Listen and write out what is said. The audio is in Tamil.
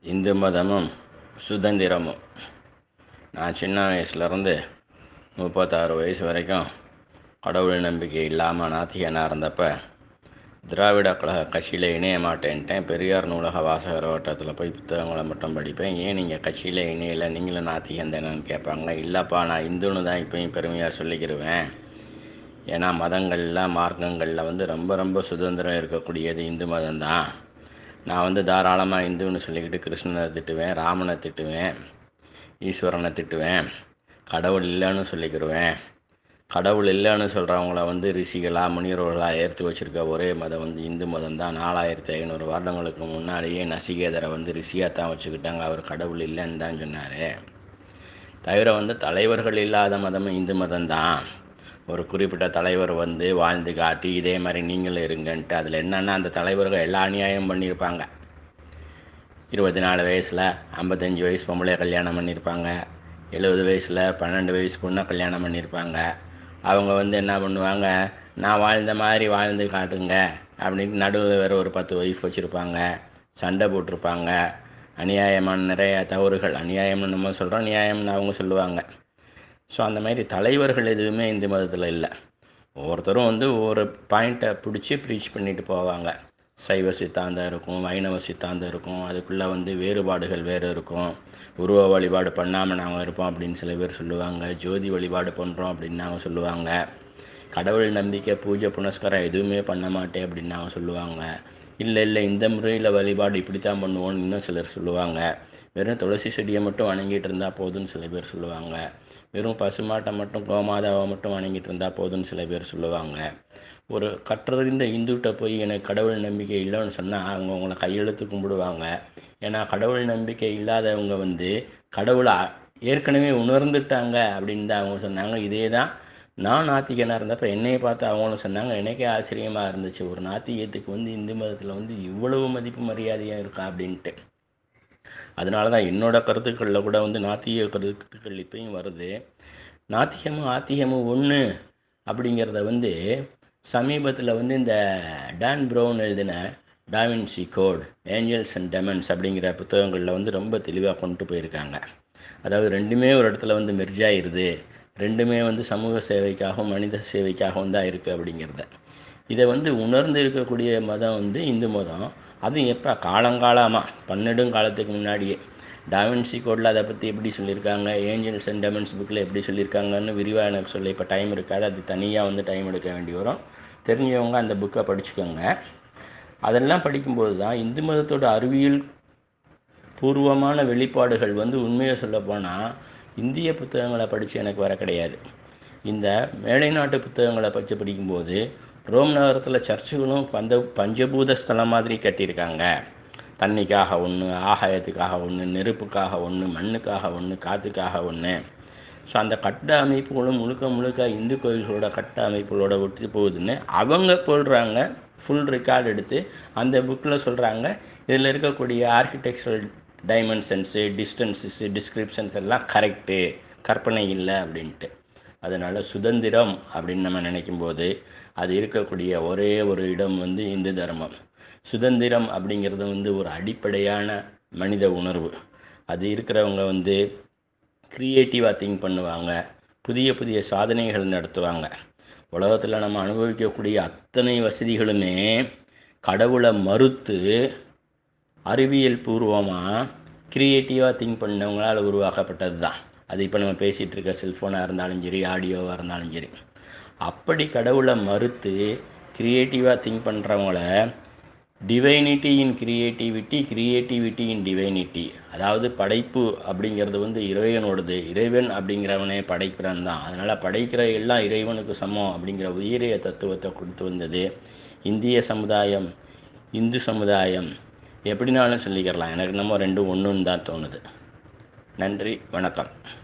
இந்து மதமும் சுதந்திரமும் நான் சின்ன வயசுலேருந்து முப்பத்தாறு வயசு வரைக்கும் கடவுள் நம்பிக்கை இல்லாமல் நாத்திகனாக இருந்தப்போ திராவிட கழக கட்சியில் இணைய மாட்டேன்ட்டேன் பெரியார் நூலக வாசகர் வட்டத்தில் போய் புத்தகங்களை மட்டும் படிப்பேன் ஏன் நீங்கள் கட்சியில் இணையலை நீங்களும் நாத்திகம் தானேன்னு கேட்பாங்க இல்லைப்பா நான் இந்துன்னு தான் இப்போயும் பெருமையாக சொல்லிக்கிருவேன் ஏன்னா மதங்களில் மார்க்கங்களில் வந்து ரொம்ப ரொம்ப சுதந்திரம் இருக்கக்கூடியது இந்து மதம் தான் நான் வந்து தாராளமாக இந்துன்னு சொல்லிக்கிட்டு கிருஷ்ணனை திட்டுவேன் ராமனை திட்டுவேன் ஈஸ்வரனை திட்டுவேன் கடவுள் இல்லைன்னு சொல்லிக்கிருவேன் கடவுள் இல்லைன்னு சொல்கிறவங்கள வந்து ரிஷிகளாக முனிவர்களாக ஏற்று வச்சுருக்க ஒரே மதம் வந்து இந்து மதம் தான் நாலாயிரத்தி ஐநூறு வருடங்களுக்கு முன்னாடியே நசிகேதரை வந்து ரிஷியாக தான் வச்சுக்கிட்டாங்க அவர் கடவுள் இல்லைன்னு தான் சொன்னார் தவிர வந்து தலைவர்கள் இல்லாத மதமும் இந்து மதம் தான் ஒரு குறிப்பிட்ட தலைவர் வந்து வாழ்ந்து காட்டி இதே மாதிரி நீங்களும் இருங்கன்ட்டு அதில் என்னென்னா அந்த தலைவர்கள் எல்லா அநியாயம் பண்ணியிருப்பாங்க இருபத்தி நாலு வயசில் ஐம்பத்தஞ்சு வயசு பொம்பளை கல்யாணம் பண்ணியிருப்பாங்க எழுபது வயசில் பன்னெண்டு வயசு பொண்ணை கல்யாணம் பண்ணியிருப்பாங்க அவங்க வந்து என்ன பண்ணுவாங்க நான் வாழ்ந்த மாதிரி வாழ்ந்து காட்டுங்க அப்படின்ட்டு நடுவில் வேறு ஒரு பத்து ஒய்ஃப் வச்சுருப்பாங்க சண்டை போட்டிருப்பாங்க அநியாயமான நிறைய தவறுகள் அநியாயம்னு நம்ம சொல்கிறோம் நியாயம்னு அவங்க சொல்லுவாங்க ஸோ அந்த மாதிரி தலைவர்கள் எதுவுமே இந்து மதத்தில் இல்லை ஒவ்வொருத்தரும் வந்து ஒவ்வொரு பாயிண்ட்டை பிடிச்சி ப்ரீச் பண்ணிட்டு போவாங்க சைவ சித்தாந்தம் இருக்கும் வைணவ சித்தாந்தம் இருக்கும் அதுக்குள்ளே வந்து வேறுபாடுகள் வேறு இருக்கும் உருவ வழிபாடு பண்ணாமல் நாங்கள் இருப்போம் அப்படின்னு சில பேர் சொல்லுவாங்க ஜோதி வழிபாடு பண்ணுறோம் அப்படின்னு நாங்கள் சொல்லுவாங்க கடவுள் நம்பிக்கை பூஜை புனஸ்காரம் எதுவுமே பண்ண மாட்டேன் அப்படின்னு நாங்கள் சொல்லுவாங்க இல்லை இல்லை இந்த முறையில் வழிபாடு இப்படி தான் பண்ணுவோம்னு இன்னும் சிலர் சொல்லுவாங்க வெறும் துளசி செடியை மட்டும் வணங்கிட்டு இருந்தால் போதும்னு சில பேர் சொல்லுவாங்க வெறும் பசுமாட்டை மட்டும் கோமாதாவை மட்டும் வணங்கிட்டு இருந்தால் போதும்னு சில பேர் சொல்லுவாங்க ஒரு கற்றறிந்த இந்துகிட்ட போய் எனக்கு கடவுள் நம்பிக்கை இல்லைன்னு சொன்னால் அவங்க உங்களை கையெழுத்து கும்பிடுவாங்க ஏன்னா கடவுள் நம்பிக்கை இல்லாதவங்க வந்து கடவுளை ஏற்கனவே உணர்ந்துட்டாங்க அப்படின்னு தான் அவங்க சொன்னாங்க இதே தான் நான் நாத்திகனாக இருந்தப்போ என்னையை பார்த்து அவங்களும் சொன்னாங்க எனக்கே ஆச்சரியமாக இருந்துச்சு ஒரு நாத்திகத்துக்கு வந்து இந்து மதத்தில் வந்து இவ்வளவு மதிப்பு மரியாதையாக இருக்கா அப்படின்ட்டு அதனால தான் என்னோடய கருத்துக்களில் கூட வந்து நாத்திக கருத்துக்கள் இப்பயும் வருது நாத்திகமும் ஆத்திகமும் ஒன்று அப்படிங்கிறத வந்து சமீபத்தில் வந்து இந்த டான் ப்ரௌன் எழுதின Da Vinci Code Angels and Demons அப்படிங்கிற புத்தகங்களில் வந்து ரொம்ப தெளிவாக கொண்டு போயிருக்காங்க அதாவது ரெண்டுமே ஒரு இடத்துல வந்து மெர்ஜாயிருது ரெண்டுமே வந்து சமூக சேவைக்காகவும் மனித சேவைக்காகவும் தான் இருக்குது அப்படிங்கிறத இதை வந்து உணர்ந்து இருக்கக்கூடிய மதம் வந்து இந்து மதம் அதுவும் எப்போ காலங்காலமாக பன்னெடும் காலத்துக்கு முன்னாடியே டாவின்சி கோடில் அதை பற்றி எப்படி சொல்லியிருக்காங்க ஏஞ்சல்ஸ் அண்ட் டெமன்ஸ் புக்கில் எப்படி சொல்லியிருக்காங்கன்னு விரிவாக எனக்கு சொல்ல இப்போ டைம் இருக்காது அது தனியாக வந்து டைம் எடுக்க வேண்டி வரும் தெரிஞ்சவங்க அந்த புக்கை படிச்சுக்கோங்க அதெல்லாம் படிக்கும்போது தான் இந்து மதத்தோட அறிவியல் பூர்வமான வெளிப்பாடுகள் வந்து உண்மையை சொல்லப்போனால் இந்திய புத்தகங்களை படித்து எனக்கு வர கிடையாது இந்த மேலை நாட்டு புத்தகங்களை படித்து படிக்கும்போது ரோம் நகரத்தில் சர்ச்சுகளும் பந்த பஞ்சபூத ஸ்தலம் மாதிரி கட்டியிருக்காங்க தண்ணிக்காக ஒன்று ஆகாயத்துக்காக ஒன்று நெருப்புக்காக ஒன்று மண்ணுக்காக ஒன்று காற்றுக்காக ஒன்று ஸோ அந்த கட்ட அமைப்புகளும் முழுக்க முழுக்க இந்து கோயில்களோட கட்ட அமைப்புகளோட ஒட்டி போகுதுன்னு அவங்க சொல்கிறாங்க ஃபுல் ரெக்கார்டு எடுத்து அந்த புக்கில் சொல்கிறாங்க இதில் இருக்கக்கூடிய ஆர்கிடெக்சரல் டைமென்ஷன்ஸு டிஸ்டன்ஸஸு டிஸ்கிரிப்ஷன்ஸ் எல்லாம் கரெக்டு கற்பனை இல்லை அப்படின்ட்டு அதனால் சுதந்திரம் அப்படின்னு நம்ம நினைக்கும்போது அது இருக்கக்கூடிய ஒரே ஒரு இடம் வந்து இந்து தர்மம் சுதந்திரம் அப்படிங்கிறது வந்து ஒரு அடிப்படையான மனித உணர்வு அது இருக்கிறவங்க வந்து க்ரியேட்டிவாக திங்க் பண்ணுவாங்க புதிய புதிய சாதனைகள் நடத்துவாங்க உலகத்தில் நம்ம அனுபவிக்கக்கூடிய அத்தனை வசதிகளுமே கடவுளை மறுத்து அறிவியல் பூர்வமாக க்ரியேட்டிவாக திங்க் பண்ணவங்களால் உருவாக்கப்பட்டது தான் அது இப்போ நம்ம பேசிகிட்டு இருக்க செல்ஃபோனாக இருந்தாலும் சரி ஆடியோவாக இருந்தாலும் சரி அப்படி கடவுளை மறுத்து க்ரியேட்டிவாக திங்க் பண்ணுறவங்கள divinity in creativity creativity in divinity அதாவது படைப்பு அப்படிங்கிறது வந்து இறைவனோடது இறைவன் அப்படிங்கிறவனே படைக்கிறன் தான் அதனால் படைக்கிற எல்லாம் இறைவனுக்கு சமம் அப்படிங்கிற உயிரிய தத்துவத்தை கொடுத்து வந்தது இந்திய சமுதாயம் இந்து சமுதாயம் எப்படினாலும் சொல்லிக்கிறலாம் எனக்கு நம்ம ரெண்டும் ஒன்றுன்னு தான் தோணுது நன்றி வணக்கம்